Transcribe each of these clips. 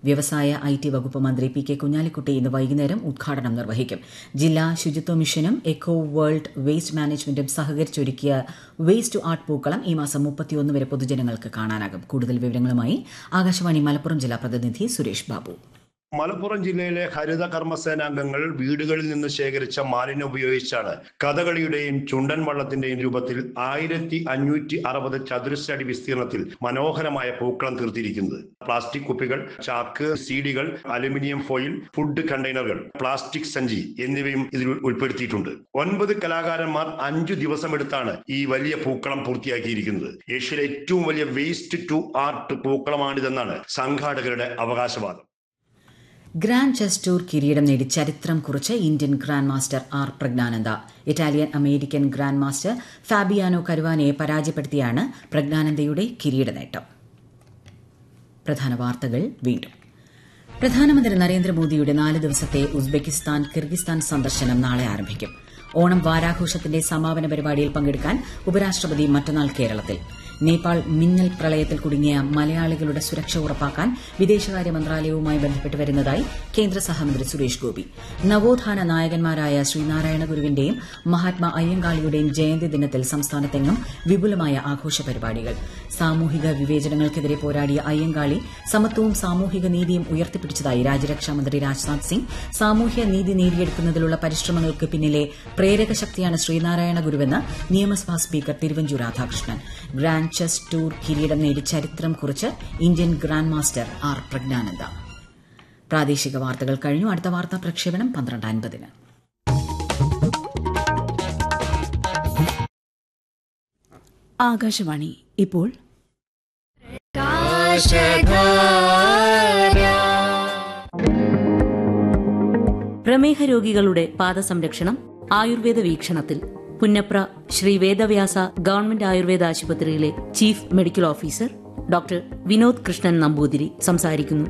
വ്യവസായ I T വകുപ്പ് മന്ത്രി പി കെ കുഞ്ഞാലിക്കുട്ടി ഇന്ന് വൈകുന്നേരം ഉദ്ഘാടനം നിർവഹിക്കും ജില്ലാ ശുചിത്വ മിഷനും എക്കോ വേൾഡ് വേസ്റ്റ് മാനേജ്മെന്റും സഹകരിച്ചൊരുക്കിയ വേസ്റ്റ് ടു ആർട്ട് പൂക്കളം ഈ മാസം മുപ്പത്തിയൊന്ന് വരെ പൊതുജനങ്ങൾക്ക് കാണാനാകും കൂടുതൽ വിവരങ്ങളുമായി ആകാശവാണി മലപ്പുറം ജില്ലാ പ്രതിനിധി സുരേഷ് ബാബു മലപ്പുറം ജില്ലയിലെ ഹരിത കർമ്മസേനാംഗങ്ങൾ വീടുകളിൽ നിന്ന് ശേഖരിച്ച മാലിന്യം ഉപയോഗിച്ചാണ് കഥകളിയുടെയും ചുണ്ടൻ വള്ളത്തിന്റെയും രൂപത്തിൽ ആയിരത്തി അഞ്ഞൂറ്റി അറുപത് ചതുരശ്ര അടി വിസ്തീർണത്തിൽ മനോഹരമായ പൂക്കളം തീർത്തിരിക്കുന്നത് പ്ലാസ്റ്റിക് കുപ്പികൾ ചാക്ക് സീഡികൾ അലുമിനിയം ഫോയിൽ ഫുഡ് കണ്ടെയ്നറുകൾ പ്ലാസ്റ്റിക് സഞ്ചി എന്നിവയും ഇതിൽ ഉൾപ്പെടുത്തിയിട്ടുണ്ട് ഒൻപത് കലാകാരന്മാർ അഞ്ചു ദിവസമെടുത്താണ് ഈ വലിയ പൂക്കളം പൂർത്തിയാക്കിയിരിക്കുന്നത് ഏഷ്യയിലെ ഏറ്റവും വലിയ വേസ്റ്റ് ടു ആർട്ട് പൂക്കളമാണിതെന്നാണ് സംഘാടകരുടെ അവകാശവാദം ഗ്രാൻഡ് ചെസ് ടൂർ കിരീടം നേടി ചരിത്രം കുറിച്ച് Indian grand master R Praggnanandhaa Italian American grand master Fabiano കരുവാനയെ പരാജയപ്പെടുത്തിയാണ് പ്രജ്ഞാനന്ദയുടെ കിരീട നേട്ടം പ്രധാന വാർത്തകൾ വീണ്ടും പ്രധാനമന്ത്രി നരേന്ദ്രമോദിയുടെ നാല് ദിവസത്തെ ഉസ്ബെക്കിസ്ഥാൻ കിർഗിസ്ഥാൻ സന്ദർശനം നാളെ ആരംഭിക്കും ഓണം വാരാഘോഷത്തിന്റെ സമാപന പരിപാടിയിൽ പങ്കെടുക്കാൻ ഉപരാഷ്ട്രപതി മറ്റന്നാൾ കേരളത്തിൽ നേപ്പാൾ മിന്നൽ പ്രളയത്തിൽ കുടുങ്ങിയ മലയാളികളുടെ സുരക്ഷ ഉറപ്പാക്കാൻ വിദേശകാര്യ മന്ത്രാലയവുമായി ബന്ധപ്പെട്ട് വരുന്നതായി കേന്ദ്ര സഹമന്ത്രി സുരേഷ് ഗോപി നവോത്ഥാന നായകന്മാരായ ശ്രീനാരായണ ഗുരുവിന്റെയും മഹാത്മാ അയ്യങ്കാളിയുടെയും ജയന്തി ദിനത്തിൽ സംസ്ഥാനത്തെങ്ങും വിപുലമായ ആഘോഷ പരിപാടികൾ സാമൂഹിക വിവേചനങ്ങൾക്കെതിരെ പോരാടിയ അയ്യങ്കാളി സമത്വവും സാമൂഹിക നീതിയും ഉയർത്തിപ്പിടിച്ചതായി രാജ്യരക്ഷാമന്ത്രി രാജ്നാഥ് സിംഗ് സാമൂഹ്യ നീതി നേടിയെടുക്കുന്നതിലുള്ള പരിശ്രമങ്ങൾക്ക് പിന്നിലെ പ്രേരക ശക്തിയാണ് ശ്രീനാരായണ ഗുരുവെന്ന് നിയമസഭാ speaker Thiruvanchoor Radhakrishnan grand chess tour കിരീടം നേടി ചരിത്രം കുറിച്ച് Indian grand master R Praggnanandhaa പ്രാദേശിക വാർത്തകൾ കഴിഞ്ഞു അടുത്ത വാർത്താ പ്രക്ഷേപണം പന്ത്രണ്ട് അൻപതിന് ആകാശവാണി ഇപ്പോൾ പ്രമേഹ രോഗികളുടെ പാദസംരക്ഷണം ആയുർവേദ വീക്ഷണത്തിൽ പുന്നപ്ര ശ്രീ വേദവ്യാസ ഗവൺമെന്റ് ആയുർവേദ ആശുപത്രിയിലെ chief medical officer doctor Vinod Krishnan Namboothiri സംസാരിക്കുന്നു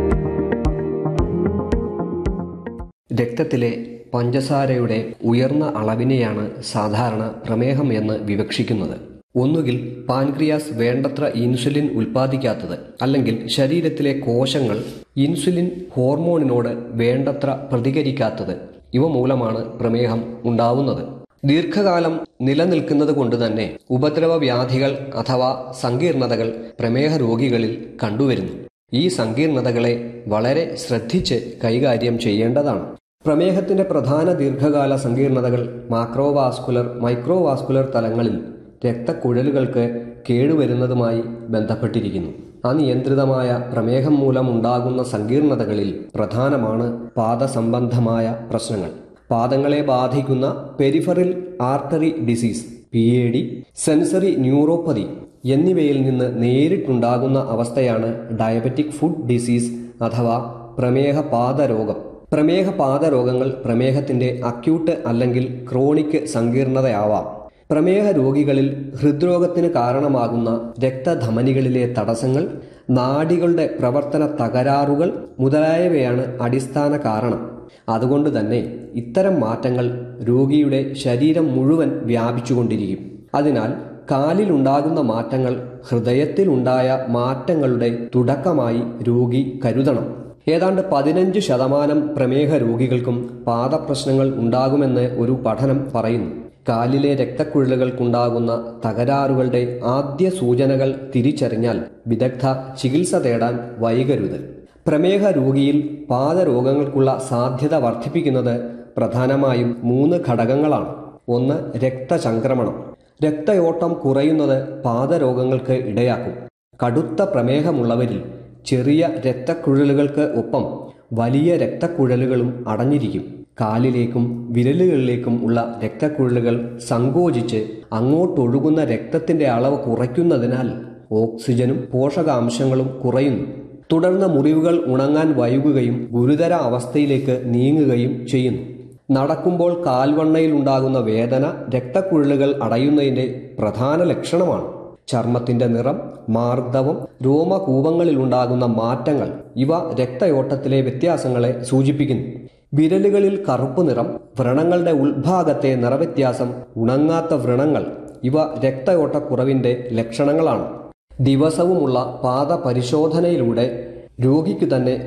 രക്തത്തിലെ പഞ്ചസാരയുടെ ഉയർന്ന അളവിനെയാണ് സാധാരണ പ്രമേഹം എന്ന് വിവക്ഷിക്കുന്നത് ഒന്നുകിൽ പാൻക്രിയാസ് വേണ്ടത്ര ഇൻസുലിൻ ഉൽപ്പാദിക്കാത്തത് അല്ലെങ്കിൽ ശരീരത്തിലെ കോശങ്ങൾ ഇൻസുലിൻ ഹോർമോണിനോട് വേണ്ടത്ര പ്രതികരിക്കാത്തത് ഇവ മൂലമാണ് പ്രമേഹം ഉണ്ടാവുന്നത് ദീർഘകാലം നിലനിൽക്കുന്നത് കൊണ്ട് തന്നെ ഉപദ്രവ വ്യാധികൾ അഥവാ സങ്കീർണതകൾ പ്രമേഹ രോഗികളിൽ കണ്ടുവരുന്നു ഈ സങ്കീർണതകളെ വളരെ ശ്രദ്ധിച്ച് കൈകാര്യം ചെയ്യേണ്ടതാണ് പ്രമേഹത്തിന്റെ പ്രധാന ദീർഘകാല സങ്കീർണതകൾ മാക്രോവാസ്കുലർ മൈക്രോവാസ്കുലർ തലങ്ങളിൽ രക്തക്കുഴലുകൾക്ക് കേടുവരുന്നതുമായി ബന്ധപ്പെട്ടിരിക്കുന്നു അനിയന്ത്രിതമായ പ്രമേഹം മൂലമുണ്ടാകുന്ന സങ്കീർണതകളിൽ പ്രധാനമാണ് പാദസംബന്ധമായ പ്രശ്നങ്ങൾ പാദങ്ങളെ ബാധിക്കുന്ന peripheral artery disease P A D sensory neuropathy എന്നിവയിൽ നിന്ന് നേരിട്ടുണ്ടാകുന്ന അവസ്ഥയാണ് ഡയബറ്റിക് ഫുഡ് ഡിസീസ് അഥവാ പ്രമേഹ പാദരോഗം പ്രമേഹ പാദരോഗങ്ങൾ പ്രമേഹത്തിന്റെ അക്യൂട്ട് അല്ലെങ്കിൽ ക്രോണിക് സങ്കീർണതയാവാം പ്രമേഹ രോഗികളിൽ ഹൃദ്രോഗത്തിന് കാരണമാകുന്ന രക്തധമനികളിലെ തടസ്സങ്ങൾ നാഡികളുടെ പ്രവർത്തന തകരാറുകൾ മുതലായവയാണ് അടിസ്ഥാന കാരണം അതുകൊണ്ട് തന്നെ ഇത്തരം മാറ്റങ്ങൾ രോഗിയുടെ ശരീരം മുഴുവൻ വ്യാപിച്ചുകൊണ്ടിരിക്കും അതിനാൽ കാലിലുണ്ടാകുന്ന മാറ്റങ്ങൾ ഹൃദയത്തിലുണ്ടായ മാറ്റങ്ങളുടെ തുടക്കമായി രോഗി കരുതണം ഏതാണ്ട് പതിനഞ്ച് ശതമാനം പ്രമേഹ രോഗികൾക്കും പാദപ്രശ്നങ്ങൾ ഉണ്ടാകുമെന്ന് ഒരു പഠനം പറയുന്നു കാലിലെ രക്തക്കുഴലുകൾക്കുണ്ടാകുന്ന തകരാറുകളുടെ ആദ്യ സൂചനകൾ തിരിച്ചറിഞ്ഞാൽ വിദഗ്ധ ചികിത്സ തേടാൻ വൈകരുത് പ്രമേഹ രോഗിയിൽ പാദരോഗങ്ങൾക്കുള്ള സാധ്യത വർദ്ധിപ്പിക്കുന്നത് പ്രധാനമായും മൂന്ന് ഘടകങ്ങളാണ് ഒന്ന് രക്തചംക്രമണം രക്തയോട്ടം കുറയുന്നത് പാദരോഗങ്ങൾക്ക് ഇടയാക്കും കടുത്ത പ്രമേഹമുള്ളവരിൽ ചെറിയ രക്തക്കുഴലുകൾക്ക് ഒപ്പം വലിയ രക്തക്കുഴലുകളും അടഞ്ഞിരിക്കും കാലിലേക്കും വിരലുകളിലേക്കും ഉള്ള രക്തക്കുഴലുകൾ സങ്കോചിച്ച് അങ്ങോട്ടൊഴുകുന്ന രക്തത്തിന്റെ അളവ് കുറയ്ക്കുന്നതിനാൽ ഓക്സിജനും പോഷകാംശങ്ങളും കുറയുന്നു തുടർന്ന് മുറിവുകൾ ഉണങ്ങാൻ വൈകുകയും ഗുരുതര അവസ്ഥയിലേക്ക് നീങ്ങുകയും ചെയ്യുന്നു നടക്കുമ്പോൾ കാൽവണ്ണയിൽ ഉണ്ടാകുന്ന വേദന രക്തക്കുഴലുകൾ അടയുന്നതിന്റെ പ്രധാന ലക്ഷണമാണ് ചർമ്മത്തിന്റെ നിറം മാർദ്ദവം രോമകൂപങ്ങളിൽ ഉണ്ടാകുന്ന മാറ്റങ്ങൾ ഇവ രക്തയോട്ടത്തിലെ വ്യത്യാസങ്ങളെ സൂചിപ്പിക്കുന്നു വിരലുകളിൽ കറുപ്പ് നിറം വ്രണങ്ങളുടെ ഉൾഭാഗത്തെ നിറവ്യത്യാസം ഉണങ്ങാത്ത വ്രണങ്ങൾ ഇവ രക്തയോട്ടക്കുറവിന്റെ ലക്ഷണങ്ങളാണ് ദിവസവുമുള്ള പാദ പരിശോധനയിലൂടെ രോഗിക്കു തന്നെ